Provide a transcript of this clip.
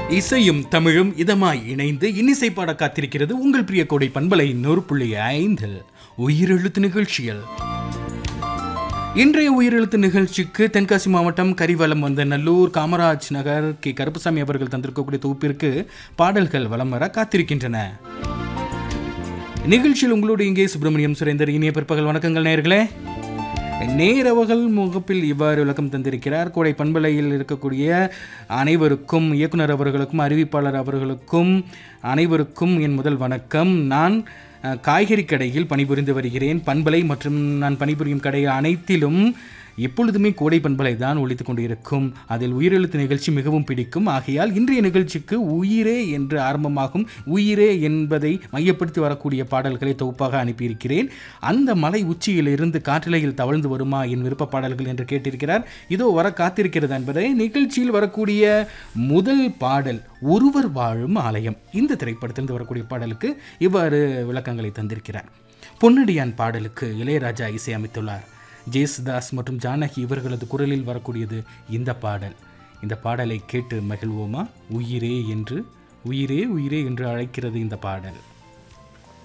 இசையும் தமிழும் இதமாய் இணைந்து இன்னிசை பாட காத்திருக்கிறது உங்கள் பிரிய கோடை பண்பலை நூறு புள்ளி ஐந்தில் உயிரெழுத்து நிகழ்ச்சியில் இன்றைய உயிரெழுத்து நிகழ்ச்சிக்கு தென்காசி மாவட்டம் Karivalamvandanallur Kamaraj Nagar K Karuppasamy அவர்கள் தந்திருக்கக்கூடிய தொகுப்பிற்கு பாடல்கள் வலம் வர காத்திருக்கின்றன நிகழ்ச்சியில் உங்களோடு இங்கே சுப்பிரமணியம் சுரேந்தர் இனிய பிற்பகல் வணக்கங்கள் நேயர்களே நேரவர்கள் முகப்பில் இவ்வாறு விளக்கம் தந்திருக்கிறார் கோடை பண்பலையில் இருக்கக்கூடிய அனைவருக்கும் இயக்குனர் அவர்களுக்கும் அறிவிப்பாளர் அவர்களுக்கும் அனைவருக்கும் என் முதல் வணக்கம் நான் அஹ், காய்கறி கடையில் பணிபுரிந்து வருகிறேன் பண்பலை மற்றும் நான் பணிபுரியும் கடை அனைத்திலும் எப்பொழுதுமே கோடை பண்பலை தான் ஒழித்துக் கொண்டிருக்கும் அதில் உயிரெழுத்து நிகழ்ச்சி மிகவும் பிடிக்கும் ஆகையால் இன்றைய நிகழ்ச்சிக்கு உயிரே என்று ஆரம்பமாகும் உயிரே என்பதை மையப்படுத்தி வரக்கூடிய பாடல்களை தொகுப்பாக அனுப்பியிருக்கிறேன் அந்த மலை உச்சியிலிருந்து காற்றலையில் தவழ்ந்து வருமா என் விருப்ப பாடல்கள் என்று கேட்டிருக்கிறார் இதோ வர காத்திருக்கிறது என்பதை நிகழ்ச்சியில் வரக்கூடிய முதல் பாடல் ஒருவர் வாழும் ஆலயம் இந்த திரைப்படத்திலிருந்து வரக்கூடிய பாடலுக்கு இவ்வாறு விளக்கங்களை தந்திருக்கிறார் பொன்னடியான் பாடலுக்கு இளையராஜா இசையமைத்துள்ளார் ஜேசுதாஸ் மற்றும் ஜானகி இவர்களது குரலில் வரக்கூடியது இந்த பாடல் இந்த பாடலை கேட்டு மகிழ்வோமா உயிரே என்று உயிரே உயிரே என்று அழைக்கிறது இந்த பாடல்